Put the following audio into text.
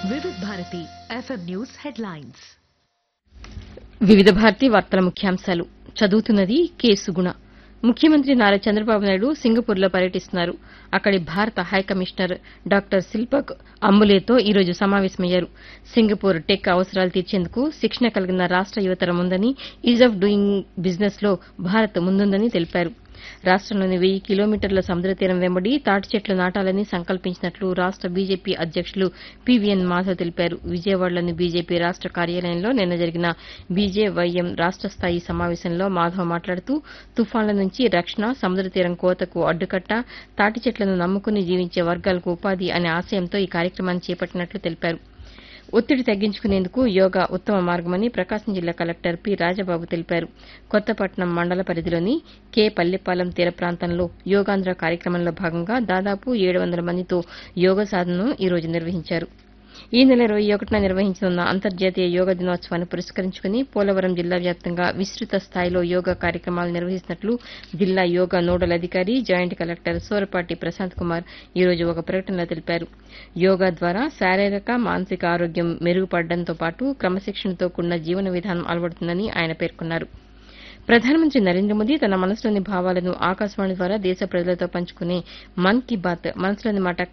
వివిధ Bharati FM news headlines వివిధ భారతి వార్తల ముఖ్యాంశాలు చదువుతున్నది కె సుగుణ ముఖ్యమంత్రి నారా చంద్రబాబు నాయుడు సింగపూర్లో పర్యటిస్తున్నారు అక్కడి భారత హైకమిషనర్ డాక్టర్ శిల్పక్ అంబులేతో ఈ రోజు సమావేశమయ్యారు సింగపూర్ టెక్ అవసరాలు తీర్చేందుకు శిక్షణ కలిగిన రాష్ట యువతరం ఉందని ఈజ్ ఆఫ్ డూయింగ్ బిజినెస్ లో భారత్ ముందుందని తెలిపారు రాష్టంలోని వెయ్యి కిలోమీటర్ల సముద్ర తీరం వెంబడి తాటి చెట్లు నాటాలని సంకల్పించినట్లు రాష్ట బీజేపీ అధ్యక్షులు పీవీఎన్ మాధవ్ తెలిపారు విజయవాడలోని బీజేపీ రాష్ట కార్యాలయంలో నిన్న జరిగిన బీజేవైఎం రాష్ట స్థాయి సమావేశంలో మాధవ్ మాట్లాడుతూ తుఫాన్ల నుంచి రక్షణ సముద్ర తీరం కోతకు అడ్డుకట్ట తాటి చెట్లను నమ్ముకుని జీవించే వర్గాలకు ఉపాధి అనే ఆశయంతో ఈ కార్యక్రమాన్ని చేపట్టినట్లు తెలిపారు ఒత్తిడి తగ్గించుకునేందుకు యోగా ఉత్తమ మార్గమని ప్రకాశం జిల్లా కలెక్టర్ పి రాజబాబు తెలిపారు కొత్తపట్నం మండల పరిధిలోని కె పల్లెపాలెం తీర ప్రాంతంలో యోగాంధ్ర కార్యక్రమంలో భాగంగా దాదాపు ఏడు వందల మందితో యోగ సాధనను ఈ రోజు నిర్వహించారు ఈ నెల ఇరవై ఒకటిన నిర్వహించనున్న అంతర్జాతీయ యోగా దినోత్సవాన్ని పురస్కరించుకుని పోలవరం జిల్లా వ్యాప్తంగా విస్తృత స్థాయిలో యోగా కార్యక్రమాలు నిర్వహిస్తున్నట్లు జిల్లా యోగా నోడల్ అధికారి జాయింట్ కలెక్టర్ సూరపాటి ప్రశాంత్ కుమార్ ఈ రోజు ఒక ప్రకటనలో తెలిపారు యోగా ద్వారా శారీరక మానసిక ఆరోగ్యం మెరుగుపడడంతో పాటు క్రమశిక్షణతో కూడిన జీవన విధానం అలవడుతుందని ఆయన పేర్కొన్నారు ప్రధానమంత్రి నరేంద్ర మోదీ తన మనసులోని భావాలను ఆకాశవాణి ద్వారా దేశ ప్రజలతో పంచుకునే మన్ కీ బాత్ మనసులోని మాట